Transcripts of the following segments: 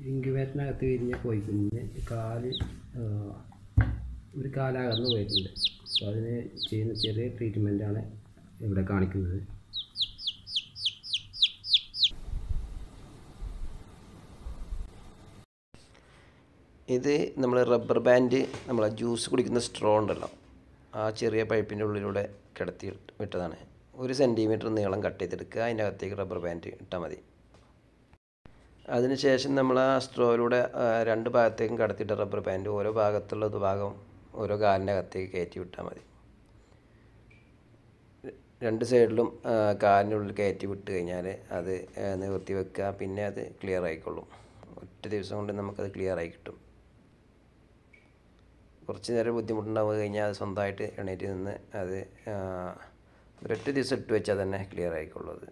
ഇൻക്യുബേറ്ററിനകത്ത് വിരിഞ്ഞ കോഴിക്കുഞ്ഞിന് കാല് ആ, ഒരു കാലകർന്ന് പോയിട്ടുണ്ട് അപ്പോൾ അതിന് ചെയ്യുന്ന ചെറിയ ട്രീറ്റ്മെൻറ്റാണ് ഇവിടെ കാണിക്കുന്നത് ഇത് നമ്മൾ റബ്ബർ ബാൻഡ് നമ്മളെ ജ്യൂസ് കുടിക്കുന്ന സ്ട്രോ ഉണ്ടല്ലോ ആ ചെറിയ പൈപ്പിൻ്റെ ഉള്ളിലൂടെ കിടത്തി വിട്ടതാണ് ഒരു സെൻറ്റിമീറ്റർ നീളം കട്ട് ചെയ്തെടുക്കുക അതിൻ്റെ അകത്തേക്ക് റബ്ബർ ബാൻഡ് ഇട്ടാൽ മതി അതിനുശേഷം നമ്മൾ ആ സ്ട്രോയിലൂടെ ആ, രണ്ട് ഭാഗത്തേക്കും കടത്തിയിട്ട് റബ്ബർ ബാൻഡ് ഓരോ ഭാഗത്തുള്ള ഭാഗം ഓരോ കാലിൻ്റെ അകത്തേക്ക് കയറ്റി വിട്ടാൽ മതി രണ്ട് സൈഡിലും ആ, കാലിൻ്റെ ഉള്ളിൽ കയറ്റി വിട്ട് കഴിഞ്ഞാൽ അത് ആ, നിവർത്തി വെക്കുക പിന്നെ അത് ക്ലിയർ ആയിക്കൊള്ളും ഒറ്റ ദിവസം കൊണ്ട് നമുക്കത് ക്ലിയർ ആയി കിട്ടും കുറച്ച് നേരം ബുദ്ധിമുട്ടുണ്ടാവുക കഴിഞ്ഞാൽ അത് സ്വന്തമായിട്ട് എണീറ്റ് നിന്ന് അത് ആ, ഒരൊറ്റ ദിവസം ഇട്ട് വെച്ചാൽ തന്നെ ക്ലിയർ ആയിക്കൊള്ളൂ അത്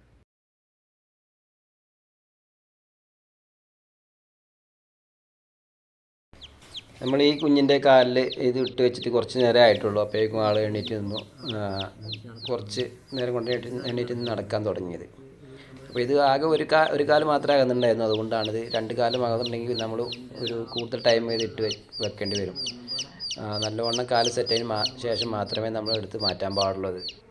നമ്മൾ ഈ കുഞ്ഞിൻ്റെ കാലിൽ ഇത് ഇട്ട് വെച്ചിട്ട് കുറച്ച് നേരം ആയിട്ടുള്ളൂ അപ്പോഴേക്കും ആൾ എണീറ്റ് നിന്നു ആ, കുറച്ച് നേരം കൊണ്ട് എണീറ്റ് എണീറ്റ് നിന്ന് നടക്കാൻ തുടങ്ങിയത് അപ്പോൾ ഇത് ആകെ ഒരു കാ ഒരു കാല് മാത്രമേ ആകുന്നുണ്ടായിരുന്നു അതുകൊണ്ടാണിത് രണ്ട് കാലം ആകുന്നുണ്ടെങ്കിൽ നമ്മൾ ഒരു കൂടുതൽ ടൈം ചെയ്ത് ഇട്ട് വെ- വെക്കേണ്ടി വരും ആ, നല്ലവണ്ണം കാല് സെറ്റായതിന് മാ ശേഷം മാത്രമേ നമ്മൾ എടുത്ത് മാറ്റാൻ പാടുള്ളൂ അത്